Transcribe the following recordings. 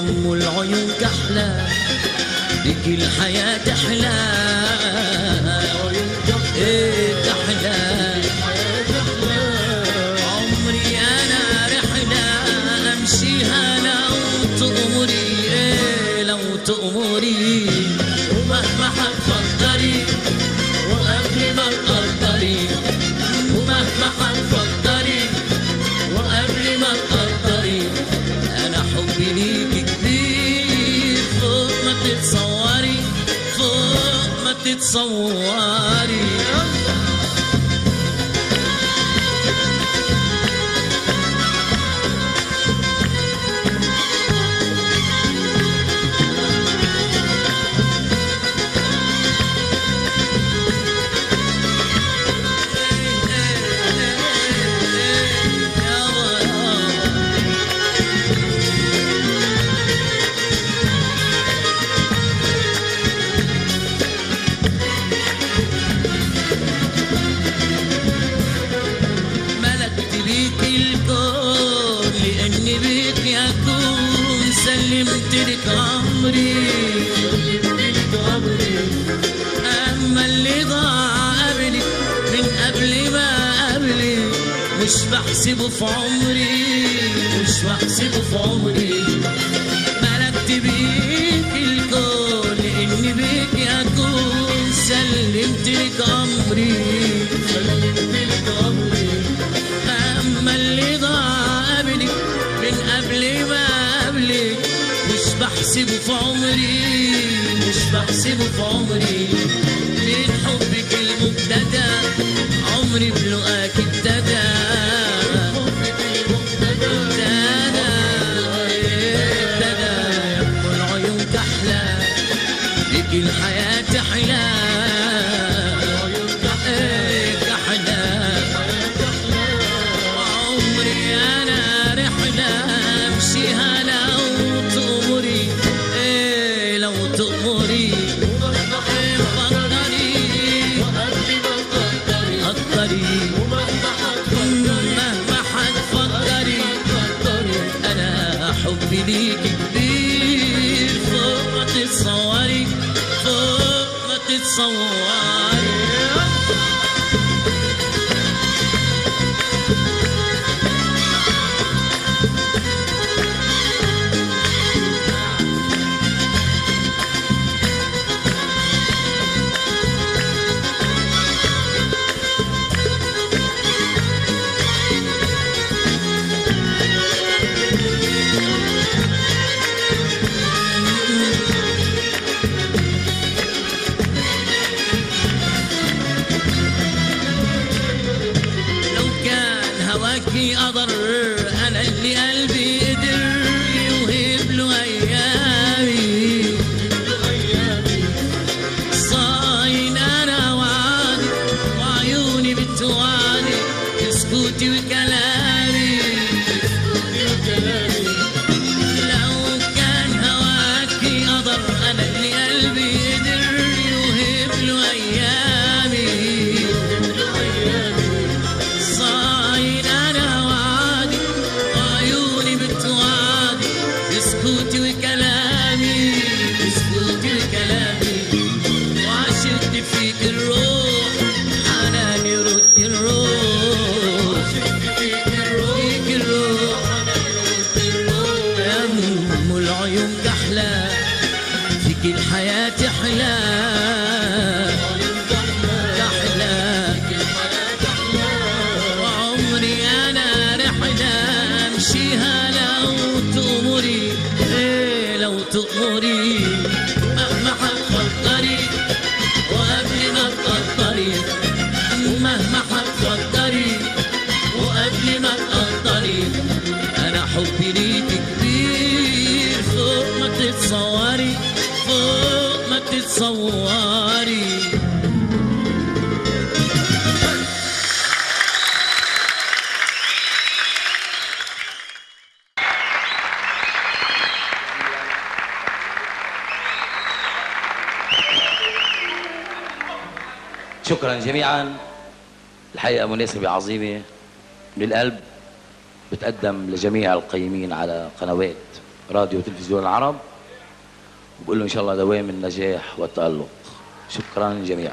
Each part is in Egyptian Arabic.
ام العيون كحلة بك الحياة تحلى ايه تحلى عمري انا رحلة امشيها لو تأمري ايه لو تأمري ومهما حتفكري وقبل ما تقدري ومهما حتفكري وقبل ما تقدري انا حبي ليكي كبير فوق ما تتصوري فوق ما تتصوري ملكت بيك الكون لاني بيك اكون سلمت لك عمري اما اللي ضاع قبلك من قبل ما قبلي مش بحسبه في عمري مش بحسبه في عمري ملكت بيك الكون لاني بيك اكون سلمت لك عمري سلمت لك عمري اما اللي ضاع قبلك من قبل ما قبلك مش بحسبه في عمري مش بحسبه في عمري من حبك المبتدى عمري بلقاك ابتدى ابتدى ابتدى يا ام العيون تحلى بك الحياة تحلى إيه تحلى عمري انا رحلة امشيها لو تأمري ايه لو تأمري إيه فكري فكري مهما حتفكري انا حبي ليكي كبير فوق ما تتصوري فوق ما تتصوري لو كان هواكي أضر أنا اللي قلبي قدر يوهب له أيامي صاين أنا وعدي وعيوني بتوعدي اسكتي وكلامي لو كان هواكي قدر أنا اللي قلبي قدر يوهب له أيامي صاين انا وعدي وعيوني بتوعدي بسكوتي وكلامي بسكوتي وكلامي وعشقت فيك الروح حناني رد الروح فيك الروح يا ام العيون كحلة فيك الحياة تحلى تحلى وعمري انا رحلة امشيها لو تأمري ايه لو تأمري مهما حتفكري وقبل ما تقدري مهما حتفكري وقبل ما تقدري انا حبي ليك كبير فوق ما تتصوري فوق ما تتصوري شكرا جميعا الحقيقة مناسبة عظيمة من القلب بتقدم لجميع القيمين على قنوات راديو وتلفزيون العرب وبقول له ان شاء الله دوام النجاح والتالق شكرا للجميع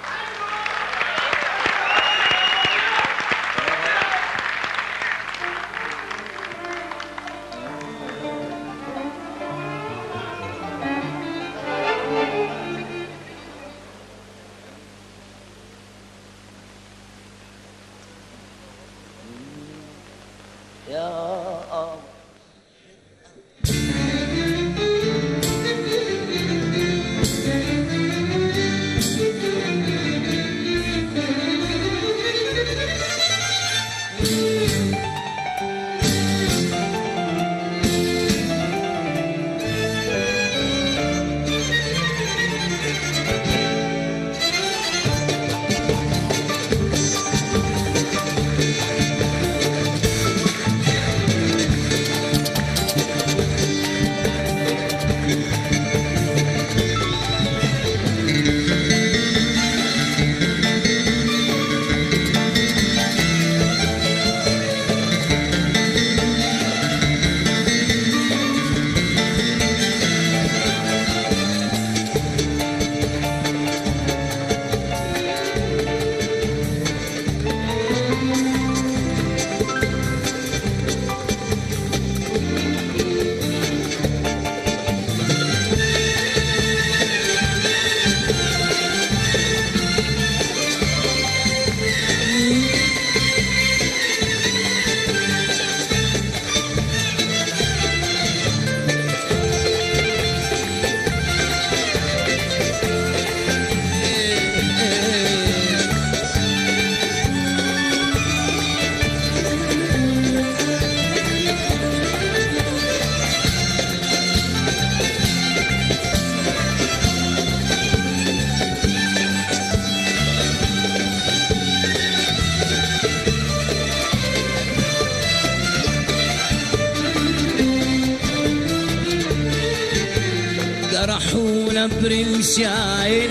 جرحونا برمش عين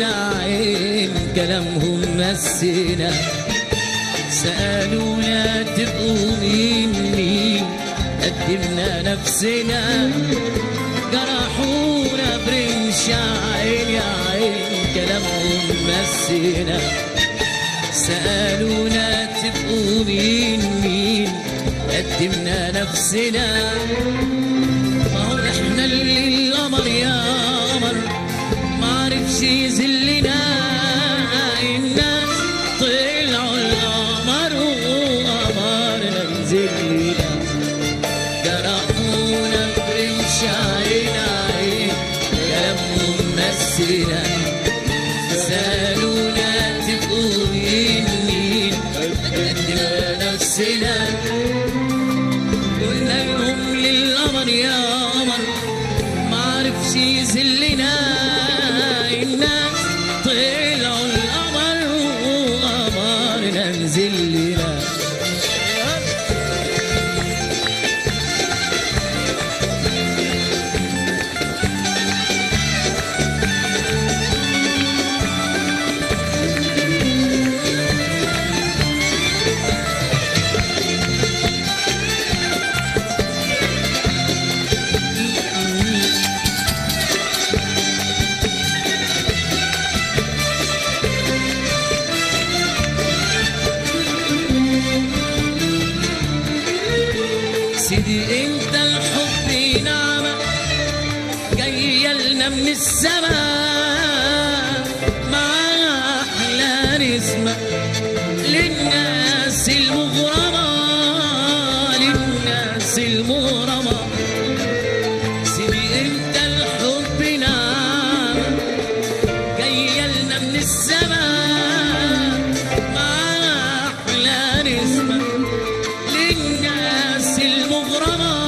عين كلامهم مسنا سألونا تبقوا مين مين قدمنا نفسنا جرحونا برمش عين عين كلامهم مسنا سألونا تبقوا مين مين قدمنا نفسنا ما هو احنا اللي القمر يا قمر ما عرفش يذلنا الناس طلعوا القمر وقمرنا نزلنا جرحونا برمش عين عين كلامهم مسنا سألونا تبقوا مين مين قدمنا نفسنا قلنا لهم للقمر يا قمر ما عرفش يذلنا الناس طلعوا القمر وقمرنا نزلنا سيدي انت الحب نعمة جاية لنا من السماء مع أحلى نسمة للناس المغرمة للناس المغرمة سيدي انت الحب نعمة جاية لنا من السماء مع أحلى نسمة للناس المغرمة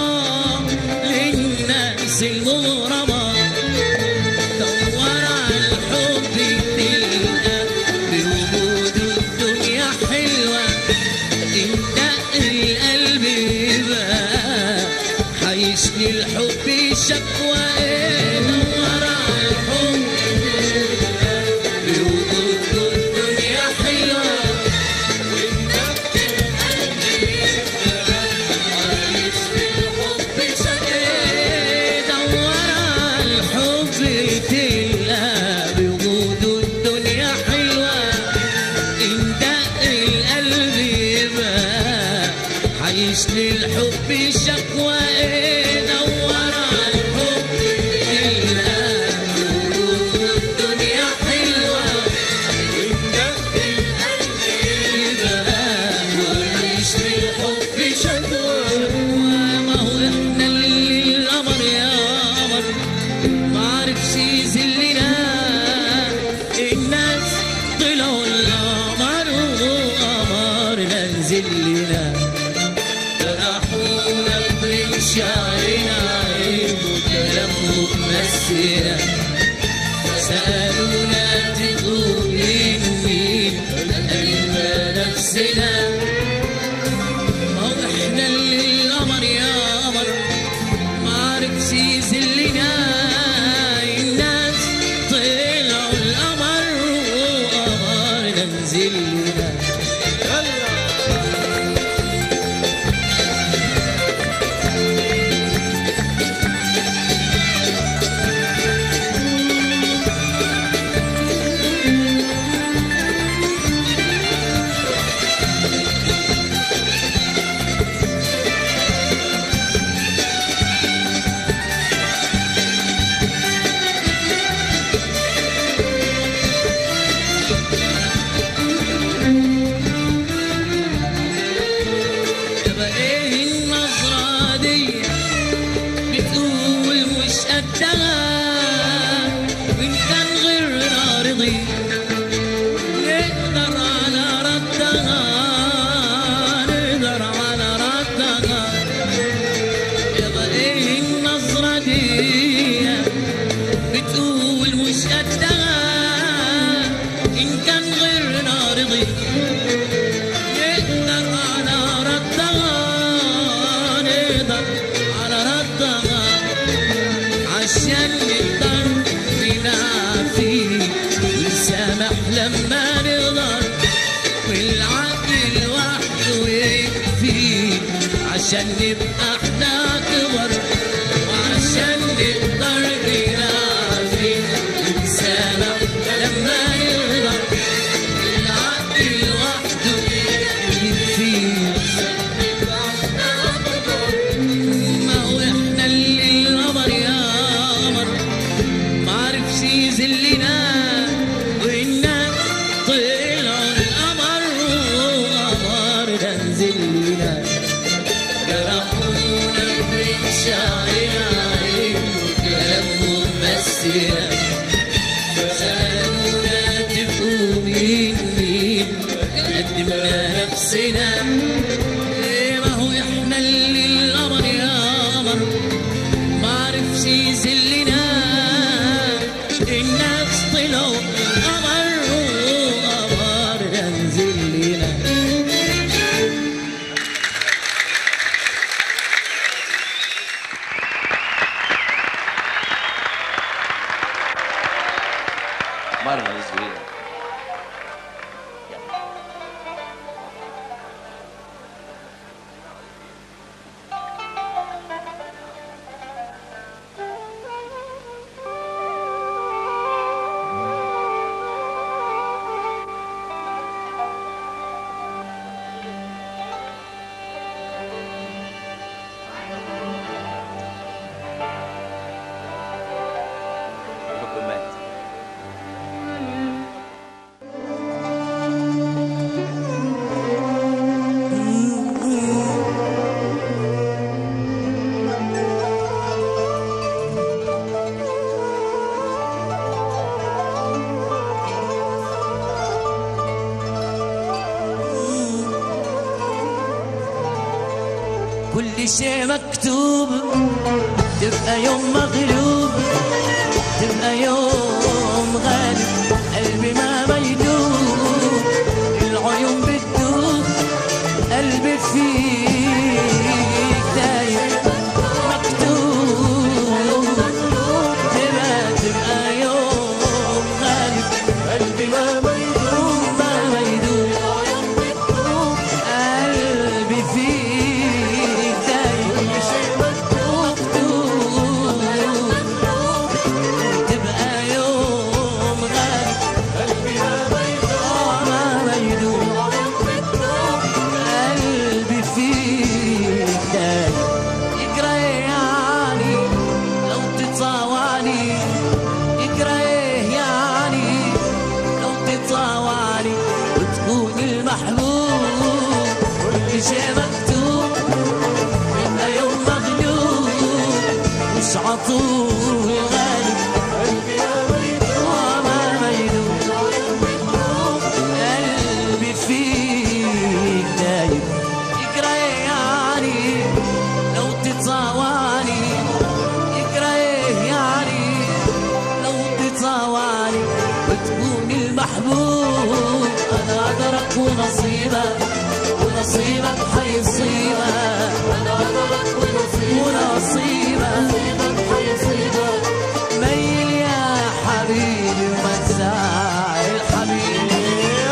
للناس المغرمة دور على الحب تلقى بوجود الدنيا حلوة انت القلب بقى حيشني الحب شكوى دور على الحب بوجود الدنيا حلوة ممثلة سألونا تقول مين ومين قالنا نفسنا ما هو احنا اللي القمر يا قمر ما عرفش يذلنا الناس طلعوا القمر وقمرنا نزلنا يبقى ايه النظرة دي بتقول مش قدها وان كان غيرنا رضي نقدر على ردها نقدر على ردها يبقى ايه النظرة دي بتقول مش قدها ان كان غيرنا رضي نقدر على ردها نقدر على ردها عشان نقدر ننافي ونسامح لما نقدر والعقل لوحده يكفي عشان نبقى احنا كبر وعشان نقدر ننافي ونسامح لما نقدر العقل لوحده يكفي ما هو احنا اللي القمر يا قمر ما عرفش يذلنا والناس طلعوا القمر وقمر ده نزلنا جرحونا بنشعر عليهم كلامهم مسنا سألونا تبقوا مين مين قدمنا نفسنا إيه ما هو احنا اللي القمر يا قمر ما عرفش يذلنا الناس طلعوا قمر وقمر نزلنا مرمى الزويرة الحكومات كل شيء مكتوب تبقى يوم مغلوب تبقى يوم غالب قلبي ما بيدوب العيون بتدوب قلبي فيك دايب مكتوب تبقى تبقى يوم غالب قلبي ما بيدوب ما بيدوب قلبي فيك دايب مكتوب تبقى يوم غالب قلبي ما بيدوب قلبي فيك دايب يقرا يعني لو تتصاواني يقرا يعني لو تتصاواني وتكون المحبوب كل شيء مكتوب يبقى يوم مغلوب مش عطول غالب وما ميدوب قلبي فيك دايب يقرا يعني لو تتصاواني يقرا يعني ونصيبك ونصيبك حيصيبك انا قدرك ونصيبك حيصيبك ميل يا حبيبي وما تزعل حبيبي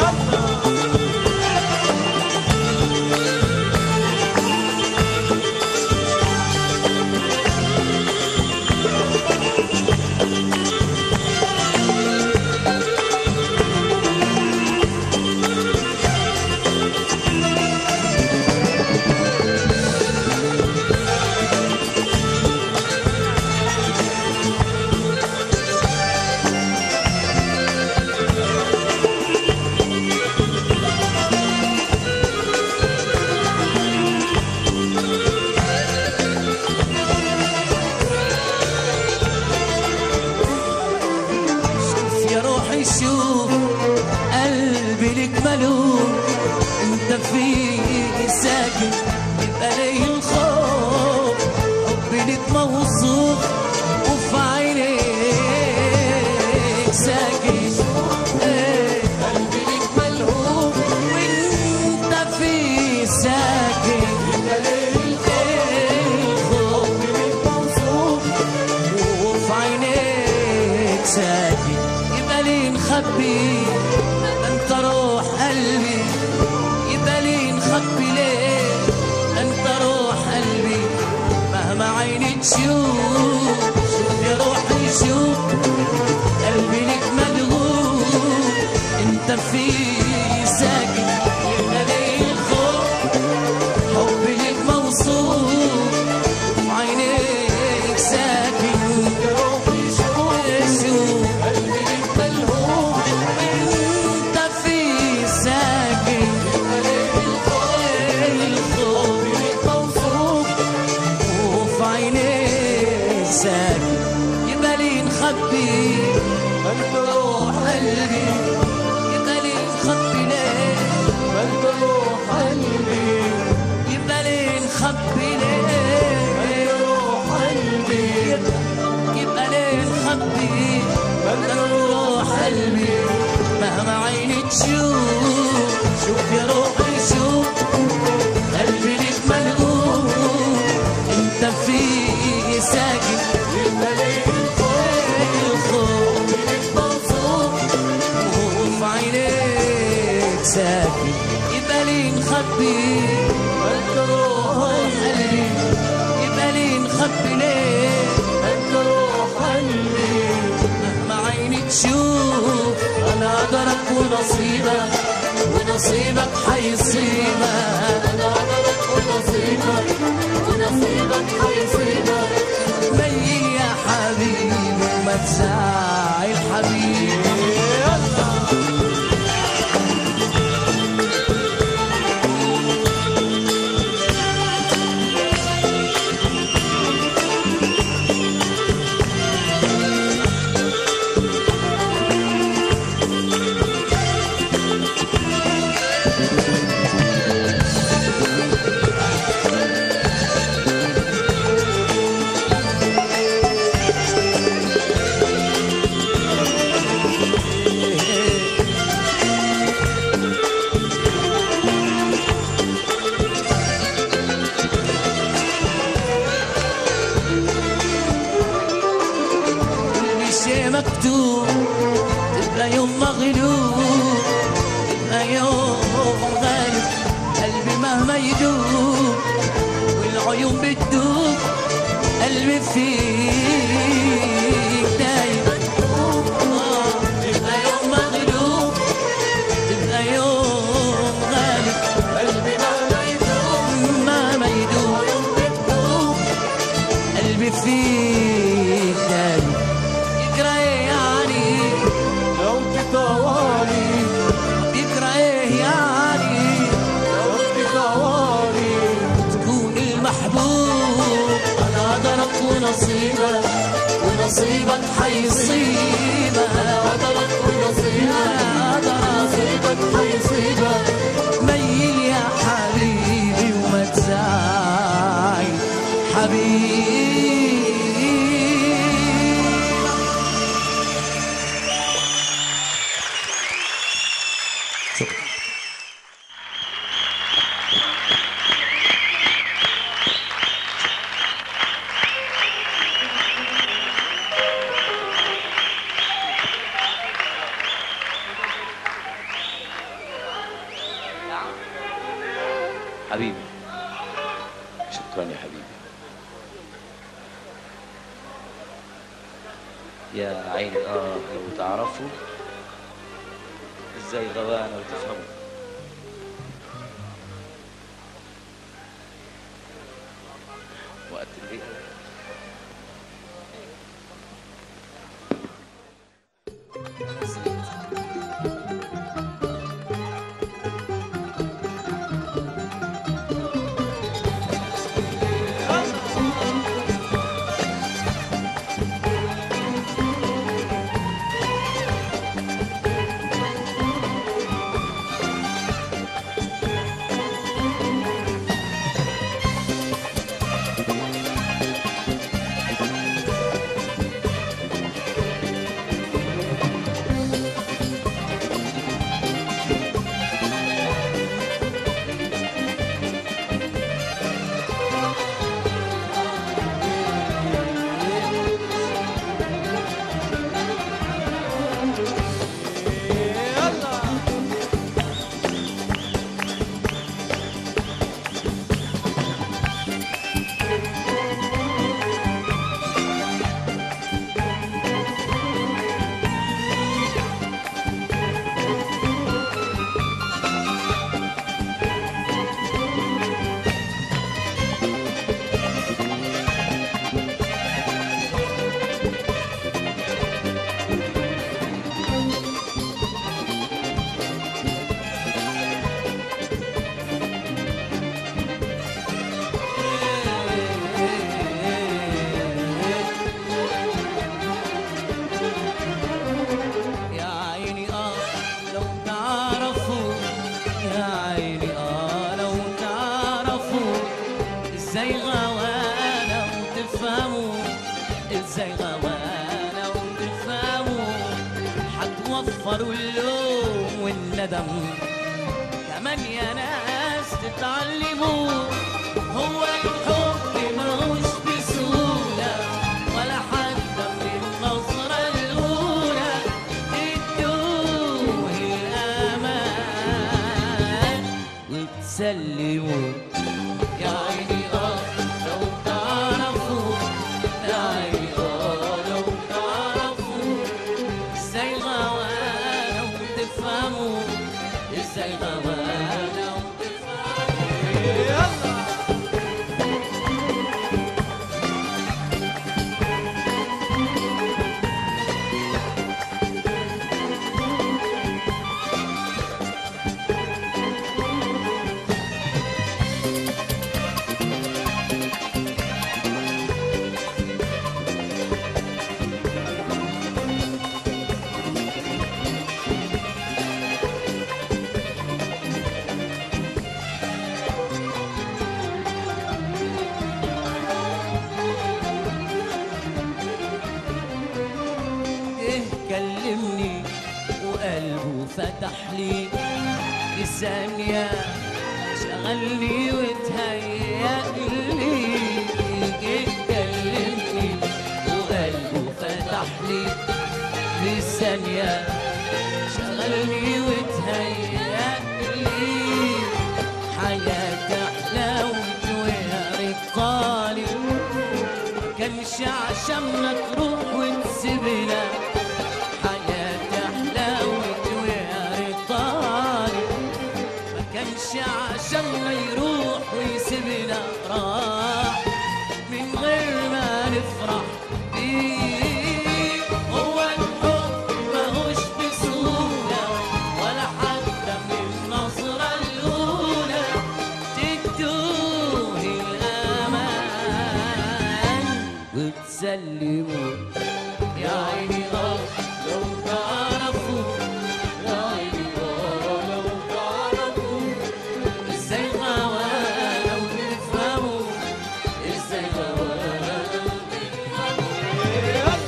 شوف يا روحي شوف قلبي لك ملوم انت فيه ساكن يبقى ليه الخوف حبي لك موصوف وفي عينيك ساكن إيه، قلبي لك ملهوف وانت فيه ساكن يبقى ليه الخوف حبي لك موصوف وفي عينيك ساكن يبقى لي نخبي انت روح قلبي يبقى لي نخبي ليه انت روح قلبي مهما عيني تشوف شوف يا روحي شوف قلبي لك مدغوب انت في ساكن يبقى لي الخوف حبي لك موصوف عينيك ساكن يا روحي شوف شوف قلبي لك ملهوف انت في ساكن الخوف لك موصوف وفي عينيك ساكن يبقى لي نخبي انت روح قلبي يبقى لي نخبي ليه انت روح قلبي يبقى لي نخبي ليه روح قلبي يبقى ليه نخبي انت روح قلبي مهما عيني تشوف شوف يا روحي شوف قلبي لك ملهوف انت في ساكن يبقى ليه الخوف لك موصوف وفي عينيك ساكن يبقى لي نخبي انت روح قلبي يبقى لي نخبي ليه انت روح قلبي مهما عيني تشوف انا قدرك ونصيبك ونصيبك حيصيبك انا قدرك ونصيبك ونصيبك حيصيبك ميل يا حبيبي وما تزعل حبيبي كل شيء مكتوب تبقى يوم مغلوب تبقى يوم غالب قلبي مهما يدوب والعيون بتدوب قلبي فيك دايب آه، تبقى يوم مغلوب تبقى يوم غالب قلبي مهما يدوب مهما يدوب قلبي فيك دايب يقرا ايه يعني لو تطوالي يقرا ايه يعني لو تطوالي تكون المحبوب انا قدرك ونصيبك ونصيبك حيصيبك انا قدرك ونصيبك نصيبك حيصيبك ميل يا حبيبي وما تزعل حبيبي يا عيني اه لو تعرفوا ازاي غوانا وتفهموا وقت الليل يا عيني اه لو تعرفوا يا عيني اه لو تعرفوا ازاي غوانا وتفهموا ازاي غوانا وتفهموا حتوفروا اللوم والندم كمان يا ناس تتعلموا هو الحب ماهوش بسهولة ولا حتى من النظرة الأولى تدوه الأمان وتسلموا يا عيني اه لو تعرفوا يا عيني اه لو تعرفوا ازاي غوانا وتفهموا ازاي غوانا وتفهموا ايه كلمني وقلبه فتح لي لثانية شغلني وتهيأ لي ايه كلمني وقلبه فتح لي لثانية شغلني وتهيأ لي حياتي أحلى وتوهرت طالب كانش عشانك تروح وتسيبنا حياتي احلى وتوهر الطالب ما كانش عشاننا يروح ويسيبنا راح من غير ما نفرح بيه هو الحب ماهوش بسهولة ولا حتى من النظرة الأولى تدوه الأمان وتسلموا يا عيني اه لو تعرفوا يا عيني اه لو تعرفوا ازاي غوانا وتفهموا ازاي غوانا وتفهموا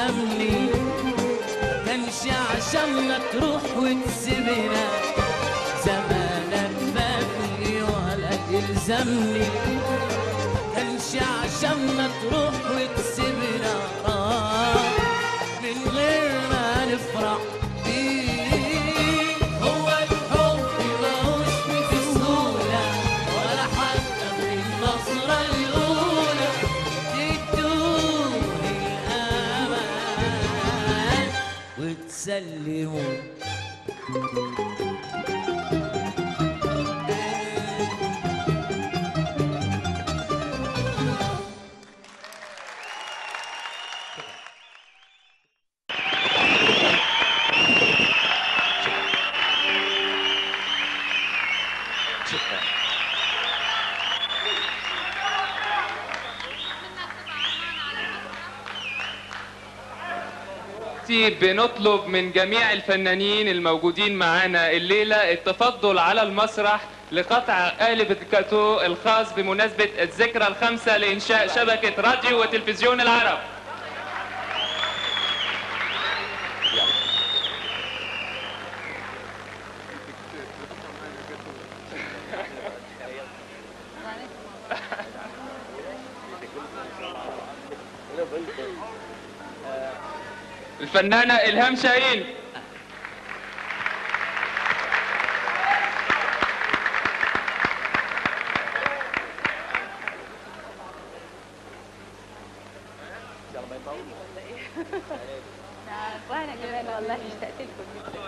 تلزمني كانش عشان تروح وتسيبنا زمانك بدري ولا تلزمني كانش عشان تروح وتسيبنا آه من غير ما نفرح بيه هو الحب ماهوش بسهولة ولا حتى من النظرة الأولى تدوني الأمان وتسلموا شكرا دلوقتي بنطلب من جميع الفنانين الموجودين معانا الليلة التفضل على المسرح لقطع قالب الكاتو الخاص بمناسبة الذكرى الخامسة لإنشاء شبكة راديو وتلفزيون العرب الفنانة إلهام شاهين وانا كمان والله اشتقت لكم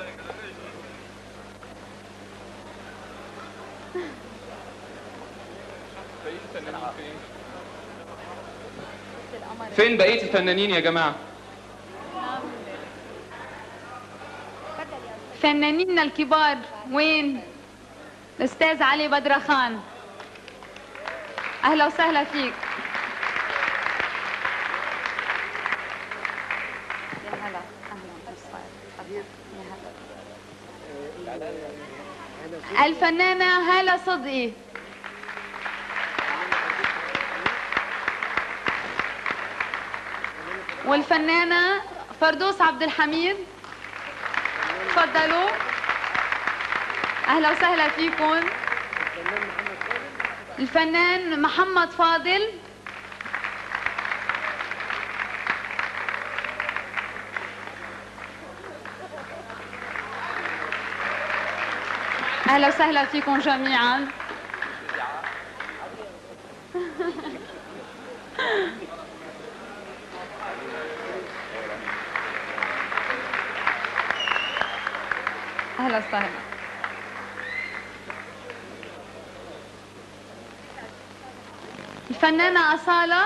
فين بقية الفنانين يا جماعة؟ فنانينا الكبار وين الاستاذ علي بدرخان اهلا وسهلا فيك يا هلا اهلا وسهلا يا هلا الفنانة هالة صدقي والفنانة فردوس عبد الحميد تفضلوا اهلا وسهلا فيكم الفنان محمد فاضل اهلا وسهلا فيكم جميعا اهلا وسهلا الفنانة أصالة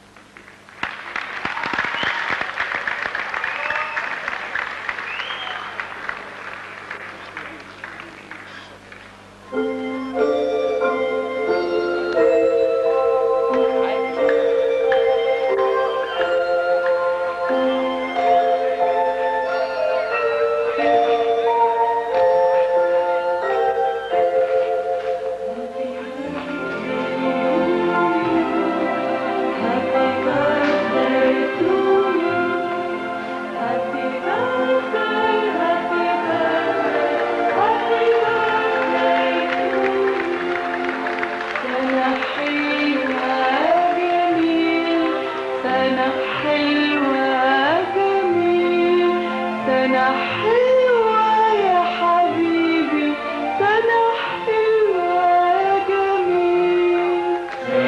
سنة حلوة جميل سنة حلوة جميل سنة حلوة يا حبيبي سنة حلوة جميل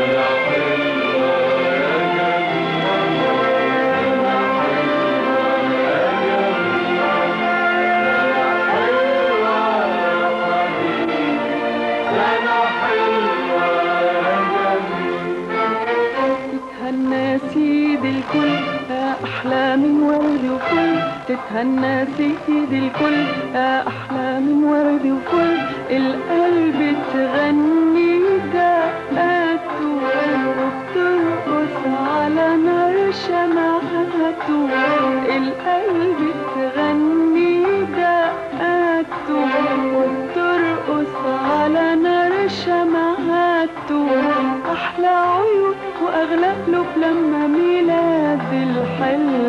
تتهنى سيد الكل يا أحلى من ورد وفل تتهنى سيد الكل يا أحلى من ورد وفل القلب تغني دقاته وبترقص على نار شمعته القلب تغني دقاته وبترقص على نار شمعته أحلى عيون وأغلى قلوب لما ميلاد الحلو